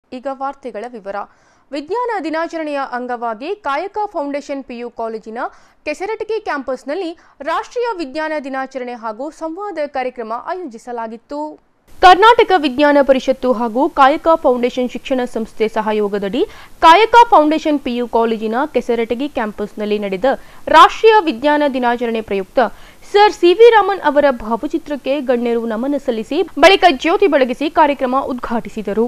ಈಗ ವಾರ್ತೆಗಳ ವಿವರ ವಿಜ್ಞಾನ ದಿನಾಚರಣೆಯ ಅಂಗವಾಗಿ ಕಾಯಕ ಫೌಂಡೇಶನ್ ಪಿಯು ಕಾಲೇಜಿನ ಕೆಸರಟಗಿ ಕ್ಯಾಂಪಸ್ನಲ್ಲಿ ರಾಷ್ಟ್ರೀಯ ವಿಜ್ಞಾನ ದಿನಾಚರಣೆ ಹಾಗೂ ಸಂವಾದ ಕಾರ್ಯಕ್ರಮ ಆಯೋಜಿಸಲಾಗಿತ್ತು ಕರ್ನಾಟಕ ವಿಜ್ಞಾನ ಪರಿಷತ್ತು ಹಾಗೂ ಕಾಯಕ ಫೌಂಡೇಶನ್ ಶಿಕ್ಷಣ ಸಂಸ್ಥೆ ಸಹಯೋಗದಡಿ ಕಾಯಕ ಫೌಂಡೇಶನ್ ಪಿಯು ಕಾಲೇಜಿನ ಕೆಸರಟಗಿ ಕ್ಯಾಂಪಸ್ನಲ್ಲಿ ನಡೆದ ರಾಷ್ಟ್ರೀಯ ವಿಜ್ಞಾನ ದಿನಾಚರಣೆ ಪ್ರಯುಕ್ತ ಸರ್ ಸಿವಿ ರಾಮನ್ ಅವರ ಭಾವಚಿತ್ರಕ್ಕೆ ಗಣ್ಯರು ನಮನ ಸಲ್ಲಿಸಿ ಬಳಿಕ ಜ್ಯೋತಿ ಬೆಳಗಿಸಿ ಕಾರ್ಯಕ್ರಮ ಉದ್ಘಾಟಿಸಿದರು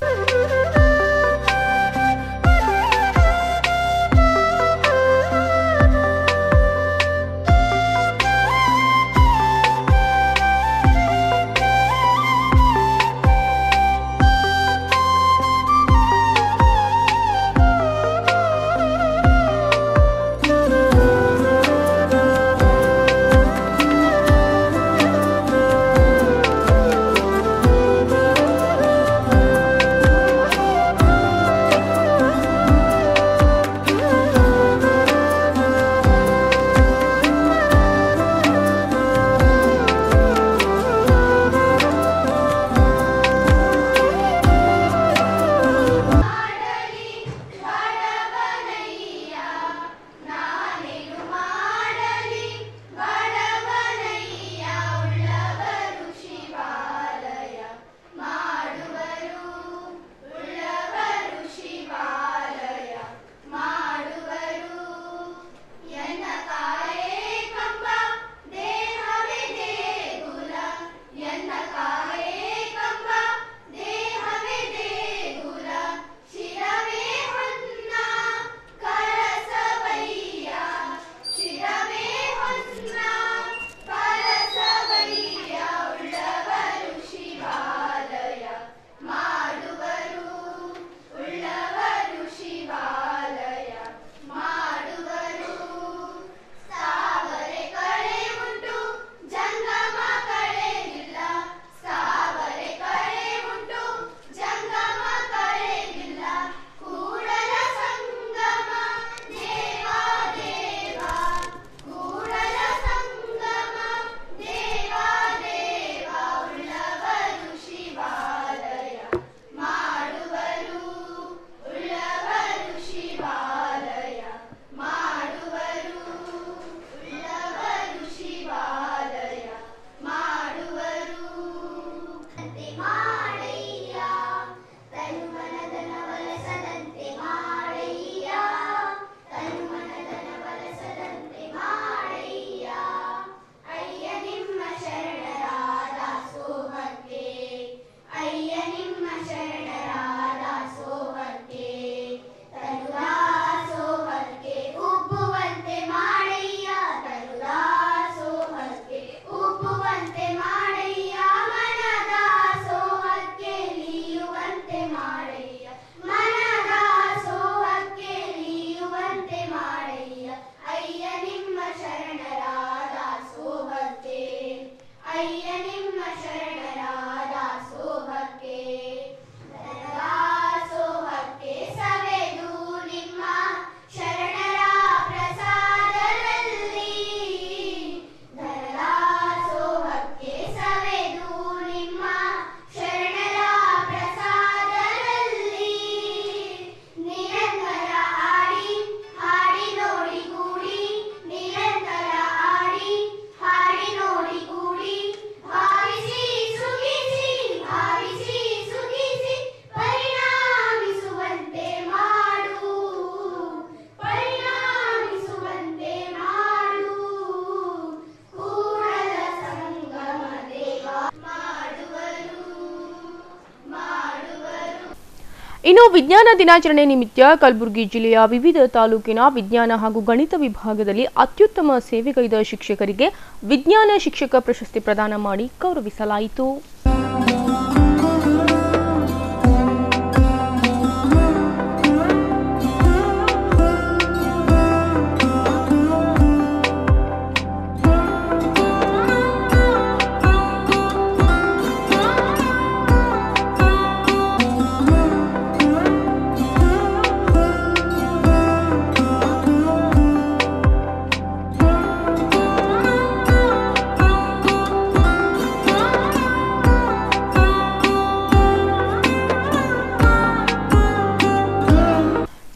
ಇನ್ನು ವಿಜ್ಞಾನ ದಿನಾಚರಣೆ ನಿಮಿತ್ತ ಕಲಬುರಗಿ ಜಿಲ್ಲೆಯ ವಿವಿಧ ತಾಲೂಕಿನ ವಿಜ್ಞಾನ ಹಾಗೂ ಗಣಿತ ವಿಭಾಗದಲ್ಲಿ ಅತ್ಯುತ್ತಮ ಸೇವೆಗೈದ ಶಿಕ್ಷಕರಿಗೆ ವಿಜ್ಞಾನ ಶಿಕ್ಷಕ ಪ್ರಶಸ್ತಿ ಪ್ರದಾನ ಮಾಡಿ ಗೌರವಿಸಲಾಯಿತು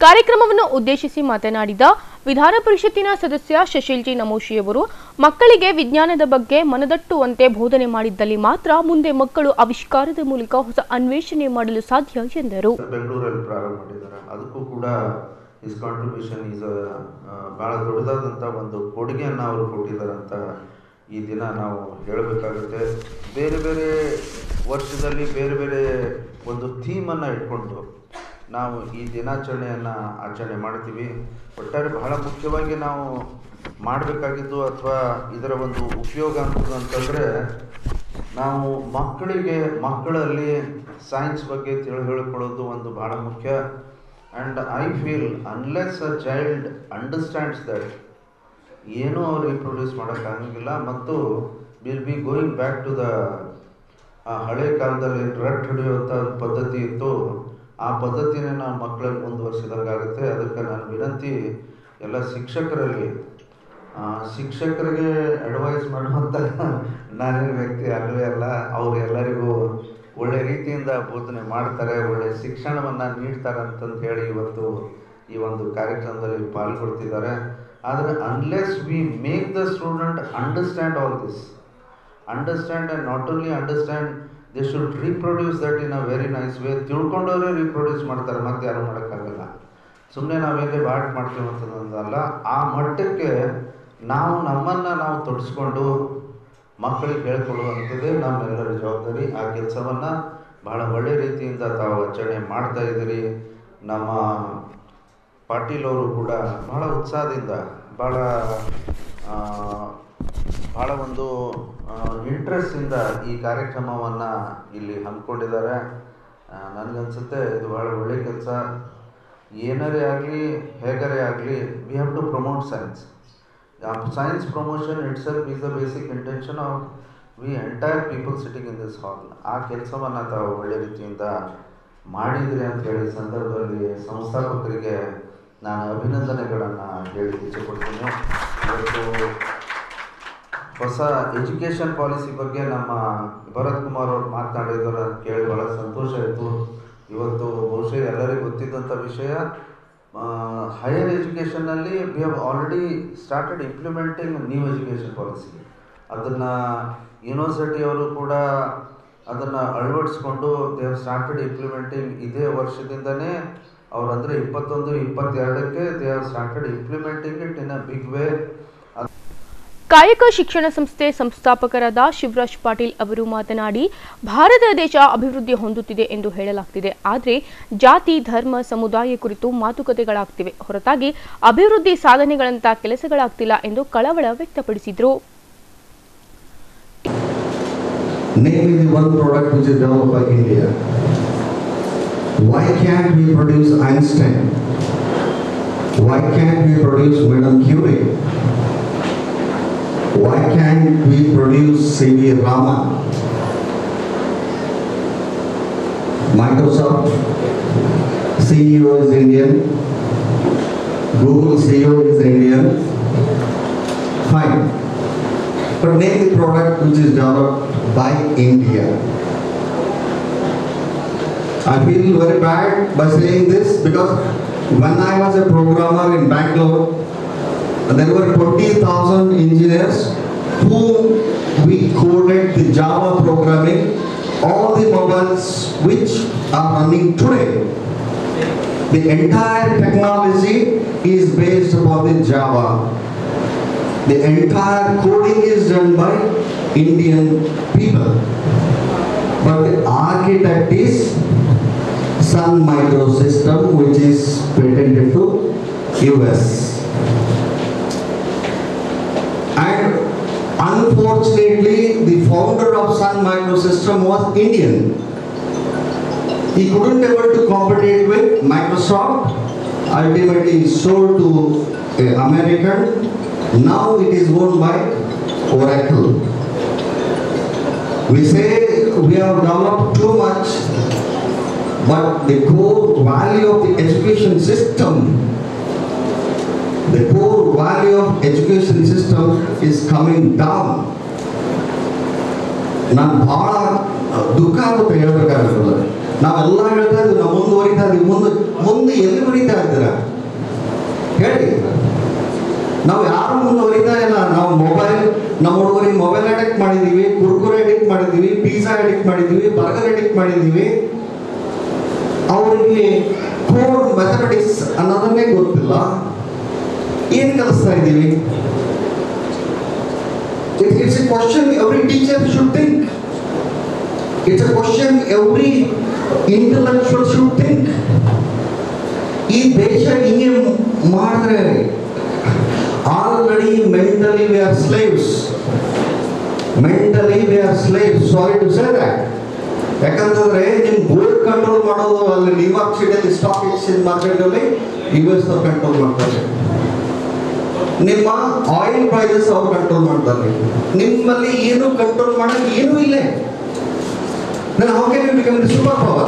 ಕಾರ್ಯಕ್ರಮವನ್ನು ಉದ್ದೇಶಿಸಿ ಮಾತನಾಡಿದ ವಿಧಾನ ಪರಿಷತ್ತಿನ ಸದಸ್ಯ ಶಶಿಲ್ ಜಿ ನಮೋಶಿಯವರು ಮಕ್ಕಳಿಗೆ ವಿಜ್ಞಾನದ ಬಗ್ಗೆ ಮನದಟ್ಟುವಂತೆ ಬೋಧನೆ ಮಾಡಿದ್ದಲ್ಲಿ ಮಾತ್ರ ಮುಂದೆ ಮಕ್ಕಳು ಆವಿಷ್ಕಾರದ ಮೂಲಕ ಹೊಸ ಅನ್ವೇಷಣೆ ಮಾಡಲು ಸಾಧ್ಯ ಎಂದರು ಬೆಂಗಳೂರಲ್ಲಿ ಪ್ರಾರಂಭ ಮಾಡಿದ್ದಾರೆ ಅದಕ್ಕೂ ಕೂಡ ಇಸ್ ಕಾಂಟ್ರಿಬ್ಯೂಷನ್ ಈಸ್ ಭಾಳ ದೊಡ್ಡದಾದಂಥ ಒಂದು ಕೊಡುಗೆಯನ್ನು ಅವರು ಕೊಟ್ಟಿದ್ದಾರೆ ಅಂತ ಈ ದಿನ ನಾವು ಹೇಳಬೇಕಾಗುತ್ತೆ ಬೇರೆ ಬೇರೆ ವರ್ಷದಲ್ಲಿ ಬೇರೆ ಬೇರೆ ಒಂದು ಥೀಮನ್ನು ಇಟ್ಕೊಂಡು ನಾವು ಈ ದಿನಾಚರಣೆಯನ್ನು ಆಚರಣೆ ಮಾಡ್ತೀವಿ ಒಟ್ಟಾರೆ ಬಹಳ ಮುಖ್ಯವಾಗಿ ನಾವು ಮಾಡಬೇಕಾಗಿದ್ದು ಅಥವಾ ಇದರ ಒಂದು ಉಪಯೋಗ ಅಂತಂದರೆ ನಾವು ಮಕ್ಕಳಿಗೆ ಮಕ್ಕಳಲ್ಲಿ ಸೈನ್ಸ್ ಬಗ್ಗೆ ತಿಳಿ ಹೇಳ್ಕೊಳ್ಳೋದು ಒಂದು ಬಹಳ ಮುಖ್ಯ and I feel unless a child understands that ಏನೂ ಅವ್ರು ರಿಪ್ರೊಡ್ಯೂಸ್ ಮಾಡೋಕ್ಕಾಗಂಗಿಲ್ಲ ಮತ್ತು will be going back to the ಆ ಹಳೆ ಕಾಲದಲ್ಲಿ ರಟ್ ಹಿಡಿಯುವಂಥ ಪದ್ಧತಿ ಇತ್ತು ಆ ಪದ್ಧತಿನೇ ನಾವು ಮಕ್ಕಳಲ್ಲಿ ಮುಂದುವರಿಸಿದಂಗಾಗುತ್ತೆ ಅದಕ್ಕೆ ನಾನು ವಿನಂತಿ ಎಲ್ಲ ಶಿಕ್ಷಕರಲ್ಲಿ ಆ, ಶಿಕ್ಷಕರಿಗೆ ಅಡ್ವೈಸ್ ಮಾಡುವಂಥ ನಾನೇನು ವ್ಯಕ್ತಿ ಅಲ್ಲವೇ ಅಲ್ಲ ಅವರು ಎಲ್ಲರಿಗೂ ಒಳ್ಳೆ ರೀತಿಯಿಂದ ಬೋಧನೆ ಮಾಡ್ತಾರೆ ಒಳ್ಳೆ ಶಿಕ್ಷಣವನ್ನು ನೀಡ್ತಾರೆ ಅಂತಂದು ಹೇಳಿ ಇವತ್ತು ಈ ಒಂದು ಕಾರ್ಯಕ್ರಮದಲ್ಲಿ ಪಾಲ್ಗೊಳ್ತಿದ್ದಾರೆ ಆದರೆ unless we make the student understand all this understand and not only understand they should reproduce that in a very nice way ತಿಳ್ಕೊಂಡವರೇ ರೀಪ್ರೊಡ್ಯೂಸ್ ಮಾಡ್ತಾರೆ ಮತ್ತೆ ಯಾರು ಮಾಡೋಕ್ಕಾಗಲ್ಲ ಸುಮ್ಮನೆ ನಾವೆಲ್ಲೇ ಬಾಟ್ ಮಾಡ್ತೀವಿ ಅಂತಂದಲ್ಲ ಆ ಮಟ್ಟಕ್ಕೆ ನಾವು ನಮ್ಮನ್ನು ನಾವು ತೊಡಸ್ಕೊಂಡು ಮಕ್ಕಳಿಗೆ ಹೇಳ್ಕೊಡುವಂಥದ್ದೇ ನಮ್ಮೆಲ್ಲರ ಜವಾಬ್ದಾರಿ ಆ ಕೆಲಸವನ್ನು ಬಹಳ ಒಳ್ಳೆ ರೀತಿಯಿಂದ ತಾವು ಆಚರಣೆ ಮಾಡ್ತಾ ಇದ್ದೀರಿ ನಮ್ಮ ಪಾಟೀಲ್ ಅವರು ಕೂಡ ಬಹಳ ಉತ್ಸಾಹದಿಂದ ಭಾಳ ಭಾಳ ಒಂದು ಇಂಟ್ರೆಸ್ಟಿಂದ ಈ ಕಾರ್ಯಕ್ರಮವನ್ನು ಇಲ್ಲಿ ಹಮ್ಮಿಕೊಂಡಿದ್ದಾರೆ ನನಗನ್ಸುತ್ತೆ ಇದು ಭಾಳ ಒಳ್ಳೆ ಕೆಲಸ ಏನಾರೇ ಆಗಲಿ ಹೇಗರೇ ಆಗಲಿ we have to promote science science promotion itself is the basic intention of we entire people sitting in this hall ಆ ಕೆಲಸವನ್ನು ತಾವು ಒಳ್ಳೆ ರೀತಿಯಿಂದ ಮಾಡಿದ್ರಿ ಅಂತ ಹೇಳಿ ಈ ಸಂದರ್ಭದಲ್ಲಿ ಸಂಸ್ಥಾಪಕರಿಗೆ ನಾನು ಅಭಿನಂದನೆಗಳನ್ನು ಹೇಳಿ ಇಚ್ಛೆಪಡ್ತೀನಿ ಇವತ್ತು ಹೊಸ ಎಜುಕೇಷನ್ ಪಾಲಿಸಿ ಬಗ್ಗೆ ನಮ್ಮ ಭರತ್ ಕುಮಾರ್ ಅವರು ಮಾತನಾಡಿದರ ಕೇಳಿ ಭಾಳ ಸಂತೋಷ ಆಯಿತು ಇವತ್ತು ಬಹುಶಃ ಎಲ್ಲರಿಗೂ ಗೊತ್ತಿದ್ದಂಥ ವಿಷಯ ಹೈಯರ್ ಎಜುಕೇಷನ್ನಲ್ಲಿ we have already started implementing new education policy ಅದನ್ನು ಯೂನಿವರ್ಸಿಟಿಯವರು ಕೂಡ ಅದನ್ನು ಅಳವಡಿಸ್ಕೊಂಡು ದೇ ಹ್ಯಾವ್ ಸ್ಟಾರ್ಟೆಡ್ ಇಂಪ್ಲಿಮೆಂಟಿಂಗ್ ಇದೇ ವರ್ಷದಿಂದನೇ ಅವ್ರು ಅಂದರೆ ಇಪ್ಪತ್ತೊಂದು ಇಪ್ಪತ್ತೆರಡಕ್ಕೆ they have started implementing it in a big way Kayaka Shikshana ಸಂಸ್ಥೆ ಸಂಸ್ಥಾಪಕರಾದ ಶಿವರಾಜ್ ಪಾಟೀಲ್ ಅವರು ಮಾತನಾಡಿ ಭಾರತ ದೇಶ ಅಭಿವೃದ್ಧಿ ಹೊಂದುತ್ತಿದೆ ಎಂದು ಹೇಳಲಾಗ್ತಿದೆ ಆದರೆ ಜಾತಿ ಧರ್ಮ ಸಮುದಾಯ ಕುರಿತು ಮಾತುಕತೆಗಳಾಗ್ತಿವೆ ಹೊರತಾಗಿ ಅಭಿವೃದ್ಧಿ ಸಾಧನೆಗಳಂತ ಕೆಲಸಗಳಾಗ್ತಿಲ್ಲ ಎಂದು ಕಳವಳ ವ್ಯಕ್ತಪಡಿಸಿದರು Name is the one product which is developed by India. Why can't we produce Einstein? Why can't we produce Madame Curie? Why can't we produce C.V. Raman? Microsoft CEO is Indian. Google CEO is Indian. Fine. But name the product which is developed by India. I feel very bad by saying this because when I was a programmer in Bangalore, there were 20,000 engineers who we coded the Java programming, all the mobiles which are running today. The entire technology is based upon the Java. The entire coding is done by Indian people. But the architect is Sun Microsystem which is patented to US. And unfortunately the founder of Sun Microsystem was Indian. He couldn't able to compete with Microsoft. Ultimately he sold to uh, American. Now it is owned by Oracle. We say we have developed too much, but the core value of the education system, the core value of education system is coming down. ನಾನು ಭಾಳ ದುಃಖ ಆಗುತ್ತೆ ಹೇಳ್ಬೇಕಾಗಿರ್ತದೆ ನಾವೆಲ್ಲ ಹೇಳ್ತಾ ಇದ್ವಿ ನಾವು ಮುಂದುವರಿತಾ ಇದ್ದೀವಿ ಮುಂದೆ ಮುಂದೆ ಎಲ್ಲಿ ಬರೀತಾ ಇದ್ದೀರಾ ಹೇಳಿ ನಾವು ಯಾರು ಮುಂದುವರಿತಾ ಇಲ್ಲ ನಾವು ಮೊಬೈಲ್ ನಮ್ಮ ಹುಡುಗರಿಗೆ ಮೊಬೈಲ್ ಅಡಿಕ್ಟ್ ಮಾಡಿದ್ದೀವಿ ಕುರ್ಕುರೆ ಅಡಿಕ್ಟ್ ಮಾಡಿದ್ದೀವಿ ಪಿಜ್ಜಾ ಅಡಿಕ್ಟ್ ಮಾಡಿದ್ದೀವಿ ಬರ್ಗರ್ ಅಡಿಕ್ಟ್ ಮಾಡಿದ್ದೀವಿ ಅವರಿಗೆ ಕೋಡ್ ಮೆಥಮೆಟಿಕ್ಸ್ ಅನ್ನೋದನ್ನೇ ಗೊತ್ತಿಲ್ಲ ಏನು ಕಲಿಸ್ತಾ ಇದ್ದೀವಿ it's a question every teacher should think it's a question every intellectual should think ಈ ದೇಶ ಹಿಂಗೆ ಮಾಡಿದ್ರೆ already mentally we are slaves mentally we are slaves sorry to say that ಯಾಕಂತಂದ್ರೆ ನಿಮ್ ಗೋಲ್ಡ್ ಕಂಟ್ರೋಲ್ ಮಾಡೋದು ಅಲ್ಲಿ ನ್ಯೂಯಾರ್ಕ್ ಸಿಟಿಯಲ್ಲಿ ಸ್ಟಾಕ್ ಎಕ್ಸ್ಚೇಂಜ್ ಮಾರ್ಕೆಟಲ್ಲಿ ಯು ಎಸ್ ಅವ್ರು ಕಂಟ್ರೋಲ್ ಮಾಡ್ತಾರೆ ನಿಮ್ಮ ಆಯಿಲ್ ಪ್ರೈಸಸ್ ಅವ್ರು ಕಂಟ್ರೋಲ್ ಮಾಡ್ತಾರೆ ನಿಮ್ಮಲ್ಲಿ ಏನು ಕಂಟ್ರೋಲ್ ಮಾಡಕ್ಕೆ ಏನೂ ಇಲ್ಲ then how can you become the superpower?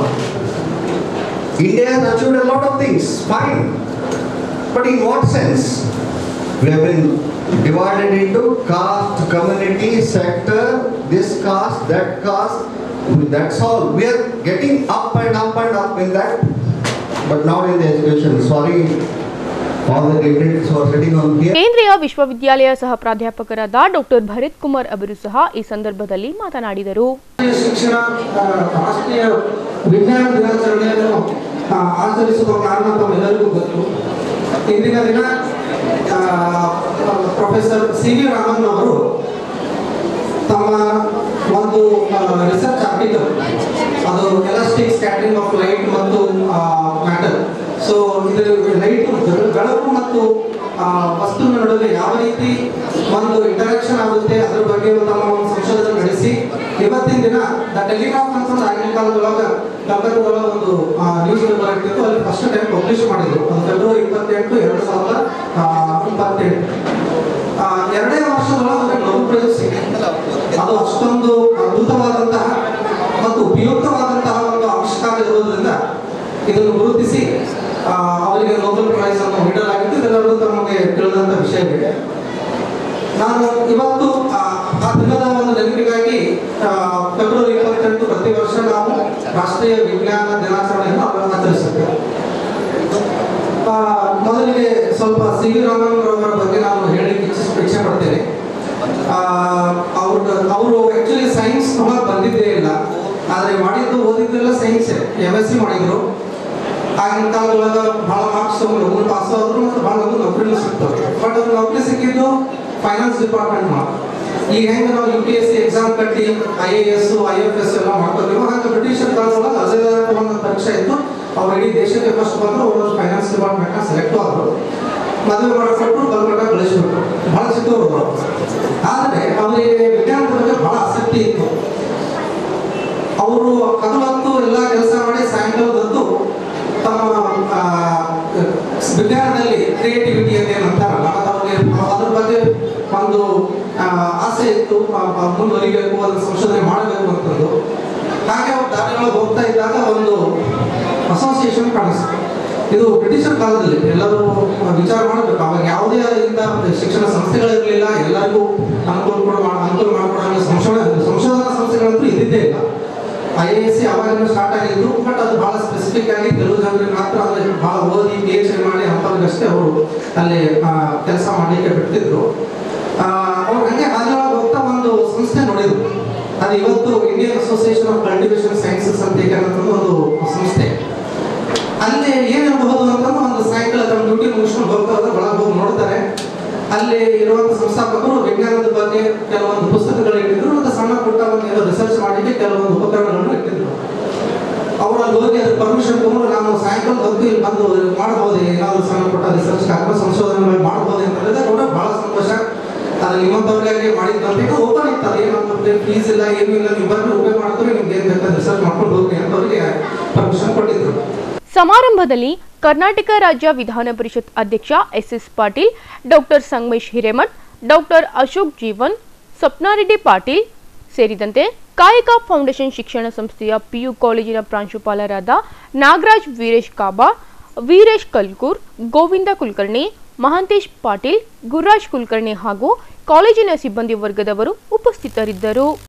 India has achieved a lot of things, fine. But in what sense? We have been divided into caste, community, sector, this caste, that caste. That's all. We are getting up and up and up in that, but not in the education. Sorry, all the dignitaries who are sitting on here. ಕೇಂದ್ರೀಯ ವಿಶ್ವವಿದ್ಯಾಲಯ ಸಹ ಪ್ರಾಧ್ಯಾಪಕರಾದ doctor Bharat Kumar ಅವರು ಸಹ ಈ ಸಂದರ್ಭದಲ್ಲಿ ಮಾತನಾಡಿದರು ರಾಷ್ಟ್ರೀಯ ಶಿಕ್ಷಣ ಆ, ರಾಷ್ಟ್ರೀಯ ವಿಜ್ಞಾನ ದಿನಾಚರಣೆಯನ್ನು ಆ, ಆಚರಿಸುವ ಕಾರಣ ತಮ್ಮೆಲ್ಲರಿಗೂ ಗೊತ್ತು ಇಂದಿನ ದಿನ ಆ, ಪ್ರೊಫೆಸರ್ ಸಿ ವಿ ರಾಮನ್ ಅವರು ತಮ್ಮ ಒಂದು ರಿಸರ್ಚ್ ಆರ್ಟಿಕಲ್ ಅದು ಎಲಾಸ್ಟಿಕ್ ಸ್ಕ್ಯಾಟರಿಂಗ್ ಆಫ್ ಲೈಟ್ ಮತ್ತು ಮ್ಯಾಟರ್ ಸೊ ಇದು ಲೈಟ್ ಬೆಳಕು ಮತ್ತು ಆ, ವಸ್ತುವಿನ ನಡುವೆ ಯಾವ ರೀತಿ ಒಂದು ಇಂಟರಾಕ್ಷನ್ ಆಗುತ್ತೆ ಅದ್ರ ಬಗ್ಗೆ ತಮ್ಮ ಒಂದು ಸಂಶೋಧನೆ ನಡೆಸಿ ಇವತ್ತಿನ ದಿನ ದ ಟೆಲಿಗ್ರಾಫ್ ಅಂತ ಒಂದು ಆಗಿನ ಕಾಲದೊಳಗೆ ಕಲ್ಕತ್ತಾದೊಳಗೆ ಒಂದು ನ್ಯೂಸ್ ಪೇಪರ್ ಆಗ್ತಿತ್ತು ಅಲ್ಲಿ ಫಸ್ಟ್ ಟೈಮ್ ಪಬ್ಲಿಷ್ ಮಾಡಿದ್ರು ಅದು ಫೆಬ್ರವರಿ ಇಪ್ಪತ್ತೆಂಟು ಎರಡು ಸಾವಿರದ ಆ, ಇಪ್ಪತ್ತೆಂಟು ಆ, ಎರಡೇ ವರ್ಷದೊಳಗೆ ಅವ್ರಿಗೆ ನೊಬೆಲ್ ಪ್ರೈಸ್ ಸಿಕ್ಕಿತ್ತು ಅದು ಅಷ್ಟೊಂದು ಅದ್ಭುತವಾದಂತಹ ಮತ್ತು ಉಪಯುಕ್ತವಾದಂತಹ ಒಂದು ಆವಿಷ್ಕಾರ ಇರೋದ್ರಿಂದ ಇದನ್ನು ಗುರುತಿಸಿ ಆ, ಅವರಿಗೆ ನೊಬೆಲ್ ಪ್ರೈಸ್ ಅನ್ನು ನೀಡಲಾಗಿತ್ತು ಇದೆಲ್ಲರೂ ತಮಗೆ ತಿಳಿದಂತ ವಿಷಯವಿದೆ ನಾನು ಇವತ್ತು ಆ ಆ ದಿನದ ಒಂದು ನೆನಪಿಗಾಗಿ ಆ, ಫೆಬ್ರವರಿ ಇಪ್ಪತ್ತೆಂಟು ಪ್ರತಿ ವರ್ಷ ನಾವು ರಾಷ್ಟ್ರೀಯ ವಿಜ್ಞಾನ ದಿನಾಚರಣೆಯನ್ನು ಆಚರಿಸುತ್ತೇವೆ ಆ, ಮೊದಲಿಗೆ ಸ್ವಲ್ಪ ಸಿ ವಿ ರಾಮನ್ ಅವರ ಬಗ್ಗೆ ನಾನು ಹೇಳಲಿಕ್ಕೆ ಇಚ್ಛಿಸ್ ಇಚ್ಛೆ ಪಡ್ತೇನೆ ಅವ್ರ ಅವರು ಆಕ್ಚುಲಿ ಸೈನ್ಸ್ ತೊಗೊಳಕ್ ಬಂದಿದ್ದೇ ಇಲ್ಲ ಆದರೆ ಮಾಡಿದ್ದು ಓದಿದ್ದೆಲ್ಲ ಸೈನ್ಸ್ ಎಮ್ ಎಸ್ ಸಿ ಮಾಡಿದ್ರು ಆಗಿನ ಕಾಲದೊಳಗೆ ಭಾಳ ಮಾರ್ಕ್ಸ್ ಲಘು ಪಾಸ್ ಆದ್ರು ಮತ್ತು ಭಾಳ ಲಘು ನೌಕರಿನೂ ಸಿಗ್ತವೆ ಬಟ್ ಅವ್ರು ನೌಕರಿ ಸಿಕ್ಕಿದ್ದು ಫೈನಾನ್ಸ್ ಡಿಪಾರ್ಟ್ಮೆಂಟ್ ಮಾಡಿ ಈಗ ಹೆಂಗೆ ನಾವು U P S C exam ಕಟ್ಟಿ I A S I F S ಎಲ್ಲ ಮಾಡ್ಕೋತೀವೋ ಹಾಗೆ ಬ್ರಿಟಿಷರ್ ಕಾಲದೊಳಗೆ ಅಜೇದಾರ್ ಒಂದು ಪರೀಕ್ಷೆ ಇತ್ತು ಅವ್ರು ಇಡೀ ದೇಶಕ್ಕೆ ಫಸ್ಟ್ ಬಂದರು ಅವರು ಫೈನಾನ್ಸ್ ಡಿಪಾರ್ಟ್ಮೆಂಟ್ನ ಸೆಲೆಕ್ಟ್ ಆದರು ಮದುವೆ ಮಾಡಿಕೊಟ್ಟು ಕಲ್ಕಟ್ಟ ಕಳಿಸ್ಬಿಟ್ರು ಭಾಳ ಚಿಕ್ಕವರು ಅವರು ಆದರೆ ಅವರಿಗೆ ವಿಜ್ಞಾನದ ಬಗ್ಗೆ ಭಾಳ ಆಸಕ್ತಿ ಇತ್ತು ಅವರು ಹಗಲೊತ್ತು ಎಲ್ಲ ಕೆಲಸ ಮಾಡಿ ಸಾಯಂಕಾಲದೊತ್ತು ತಮ್ಮ ಆ, ವಿಜ್ಞಾನದಲ್ಲಿ ಕ್ರಿಯೇಟಿವಿಟಿ ಅಂತ ಏನು ಅಂತಾರಲ್ಲ ಅದು ಅವ್ರಿಗೆ ಅದ್ರ ಬಗ್ಗೆ ಒಂದು ಆ, ಆಸೆ ಇತ್ತು ಆ, ಆ, ಮುಂದುವರಿಬೇಕು ಅದನ್ನು ಸಂಶೋಧನೆ ಮಾಡಬೇಕು ಅಂತಂದು ಹಾಗೆ ಅವ್ರು ದಾರಿಯೊಳಗೆ ಹೋಗ್ತಾ ಇದ್ದಾಗ ಒಂದು ಅಸೋಸಿಯೇಷನ್ ಕಾಣಿಸ್ತು ಇದು ಬ್ರಿಟಿಷರ್ ಕಾಲದಲ್ಲಿ ಎಲ್ಲರೂ ವಿಚಾರ ಮಾಡಬೇಕು ಅವಾಗ ಯಾವುದೇ ಇಂಥ ಶಿಕ್ಷಣ ಸಂಸ್ಥೆಗಳಿರಲಿಲ್ಲ ಎಲ್ಲರಿಗೂ ಅನುಕೂಲ ಕೂಡ ಮಾಡ ಅನುಕೂಲ ಮಾಡಿಕೊಡೋ ಸಂಶೋಧನಾ ಸಂಶೋಧನಾ ಸಂಸ್ಥೆಗಳಂತೂ ಇದ್ದಿದ್ದೇ ಇಲ್ಲ ಐ ಎ ಎಸ್ ಸಿ ಅವಾಗಿಂದ ಸ್ಟಾರ್ಟ್ ಆಗಿದ್ದು ಬಟ್ ಅದು ಬಹಳ ಸ್ಪೆಸಿಫಿಕ್ ಆಗಿ ಕೆಲವು ಜನರಿಗೆ ಮಾತ್ರ ಅಲ್ಲಿ ಬಹಳ ಓದಿ ಪಿ ಎಚ್ ಡಿ ಮಾಡಿ ಅಂಥವ್ರಿಗಷ್ಟೇ ಅವರು ಅಲ್ಲಿ ಕೆಲಸ ಮಾಡಲಿಕ್ಕೆ ಬಿಡ್ತಿದ್ರು ಆ, ಅವ್ರು ಹಂಗೆ ಹಾದಿಯೊಳಗೆ ಹೋಗ್ತಾ ಒಂದು ಸಂಸ್ಥೆ ನೋಡಿದ್ರು ಅದು ಇವತ್ತು Indian Association of Cultivation Sciences ಅಂತ ಹೇಳಿ ಒಂದು ಸಂಸ್ಥೆ ಅಲ್ಲಿ ಏನಿರಬಹುದು ಅಂತ ಒಂದು ಸಾಯಂಕಾಲ ತಮ್ಮ ಡ್ಯೂಟಿ ಮುಗಿಸ್ಕೊಂಡು ಹೋಗ್ತಾ ಹೋದ್ರೆ ಒಳಗೆ ಹೋಗಿ ನೋಡ್ತಾರೆ ಅಲ್ಲಿ ಇರುವಂತ ಸಂಸ್ಥಾಪಕರು ವಿಜ್ಞಾನದ ಬಗ್ಗೆ ಕೆಲವೊಂದು ಪುಸ್ತಕಗಳು ಇಟ್ಟಿದ್ರು ಮತ್ತು ಸಣ್ಣ ಪುಟ್ಟ ಒಂದು ಏನೋ ರಿಸರ್ಚ್ ಮಾಡಲಿಕ್ಕೆ ಕೆಲವೊಂದು ಉಪಕರಣಗಳನ್ನು ಇಟ್ಟಿದ್ರು ಅವರು ಅಲ್ಲಿ ಹೋಗಿ ಅದ್ರ ಪರ್ಮಿಷನ್ ತಗೊಂಡು ನಾನು ಸಾಯಂಕಾಲ ಹೊತ್ತು ಇಲ್ಲಿ ಬಂದು ಮಾಡಬಹುದು ಏನಾದ್ರು ಸಣ್ಣ ಪುಟ್ಟ ರಿಸರ್ಚ್ ಕಾರ್ಯ ಸಂಶೋಧನೆಗಳು ಮಾಡಬಹುದು ಅಂತ ಹೇಳಿದ್ರೆ ಕೂಡ ಬಹಳ ಸಂತೋಷ ಅದು ನಿಮ್ಮಂತವ್ರಿಗೆ ಮಾಡಿದ್ದಂತ ಓಪನ್ ಇತ್ತು ಅದು ಏನಂತಂದ್ರೆ ಫೀಸ್ ಇಲ್ಲ ಏನೂ ಇಲ್ಲ ನೀವು ಬಂದು ಉಪಯೋಗ ಮಾಡ್ತಾರೆ ನಿಮ್ಗೆ ಏನ್ ಬೇಕಾದ್ರೆ ರಿಸರ್ಚ್ ಮಾಡ್ಕೊಂಡು ಹೋಗಿ ಅಂತ ಅವರಿಗೆ ಪರ್ಮಿಷನ್ ಕೊಟ್ಟಿದ್ರು ಸಮಾರಂಭದಲ್ಲಿ ಕರ್ನಾಟಕ ರಾಜ್ಯ ವಿಧಾನ ಪರಿಷತ್ ಅಧ್ಯಕ್ಷ S S Patil doctor Sangamesh Hiremath doctor Ashok Jeevan Swapna Reddy Patil ಸೇರಿದಂತೆ ಕಾಯಕ ಫೌಂಡೇಶನ್ ಶಿಕ್ಷಣ ಸಂಸ್ಥೆಯ ಪಿಯು ಕಾಲೇಜಿನ ಪ್ರಾಂಶುಪಾಲರಾದ ನಾಗರಾಜ್ ವೀರೇಶ್ ಕಾಬಾ ವೀರೇಶ್ ಕಲ್ಕೂರ್ ಗೋವಿಂದ ಕುಲಕರ್ಣಿ ಮಹಾಂತೇಶ್ ಪಾಟೀಲ್ ಗುರುರಾಜ್ ಕುಲಕರ್ಣಿ ಹಾಗೂ ಕಾಲೇಜಿನ ಸಿಬ್ಬಂದಿ ವರ್ಗದವರು ಉಪಸ್ಥಿತರಿದ್ದರು